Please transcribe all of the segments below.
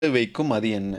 வைக்கும் அது என்ன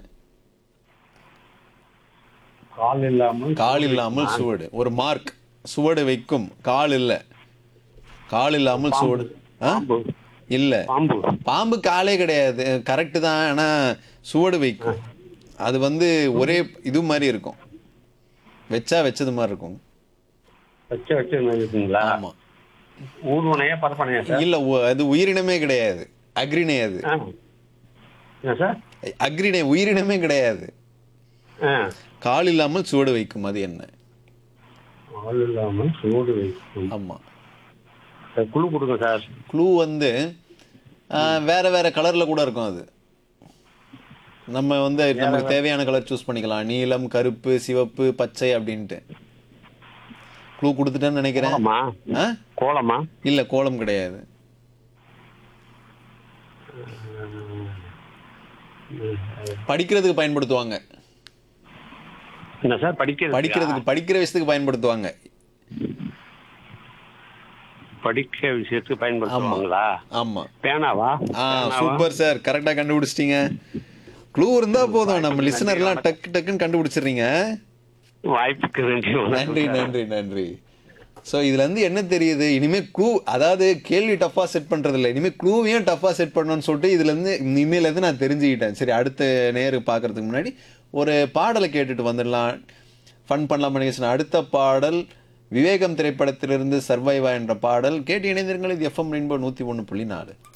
கால் இல்லாமல் கால் இல்லாமல் சுவடு ஒரு மார்க் சுவடு வைக்கும் கால் இல்லை கால் இல்லாமல் சுவடு ஆ பாம்பு இல்லை பாம்பு பாம்பு காலே கிடையாது கரெக்டு தான் ஆனால் சுவடு வைக்கும் அது வந்து ஒரே இது மாதிரி இருக்கும் வச்சா வச்சது மாதிரி இருக்கும் வச்சு வச்சு இருக்குங்களா ஆமாம் ஊர்வனையா பரப்பனையா சார் இல்லை அது உயிரினமே கிடையாது அக்ரிணை அது ஆ என்ன சார் அக்ரிணை உயிரினமே கிடையாது ஆ கால் இல்லாமல் சுவடு வைக்கும் அது என்ன கால் இல்லாமல் சூடு வைக்கும் ஆமாம் சார், குழு கொடுங்க சார் க்ளூ வந்து ஆ, வேற வேற கலர்ல கூட இருக்கும் அது நம்ம வந்து நமக்கு தேவையான கலர் சூஸ் பண்ணிக்கலாம் நீலம் கருப்பு சிவப்பு பச்சை அப்படின்ட்டு க்ளூ கொடுத்துட்டேன்னு நினைக்கிறேன் கோலமா ஆ கோலமா இல்ல கோலம் கிடையாது படிக்கிறதுக்கு பயன்படுத்துவாங்க என்ன சார் படிக்கிறது படிக்கிறதுக்கு படிக்கிற விஷயத்துக்கு பயன்படுத்துவாங்க படிக்க விஷயத்துக்கு பயன்படுத்துவாங்களா ஆமா பேனாவா ஆ பேனாவா? சூப்பர் சார் கரெக்டா கண்டுபிடிச்சிட்டீங்க க்ளூ இருந்தா போதும் நம்ம லிசனர்லாம் டக்கு டக்குன்னு கண்டுபிடிச்சிடுறீங்க வாய்ப்புக்கு நன்றி நன்றி நன்றி நன்றி ஸோ இதுல இருந்து என்ன தெரியுது இனிமே க்ளூ அதாவது கேள்வி டஃபா செட் பண்றது இல்லை இனிமே க்ளூவையும் டஃபா செட் பண்ணணும்னு சொல்லிட்டு இதுல இருந்து இனிமேல இருந்து நான் தெரிஞ்சுக்கிட்டேன் சரி அடுத்த நேரு பார்க்கறதுக்கு முன்னாடி ஒரு பாடலை கேட்டுட்டு வந்துடலாம் ஃபன் பண்ணலாம் நிகழ்ச்சி அடுத்த பாடல் விவேகம் திரைப்படத்திலிருந்து சர்வைவா என்ற பாடல் கேட்டு இணைந்திருங்கள் இது எஃப்எம் ரெயின்போ நூற்றி ஒன்று புள்ளி நாலு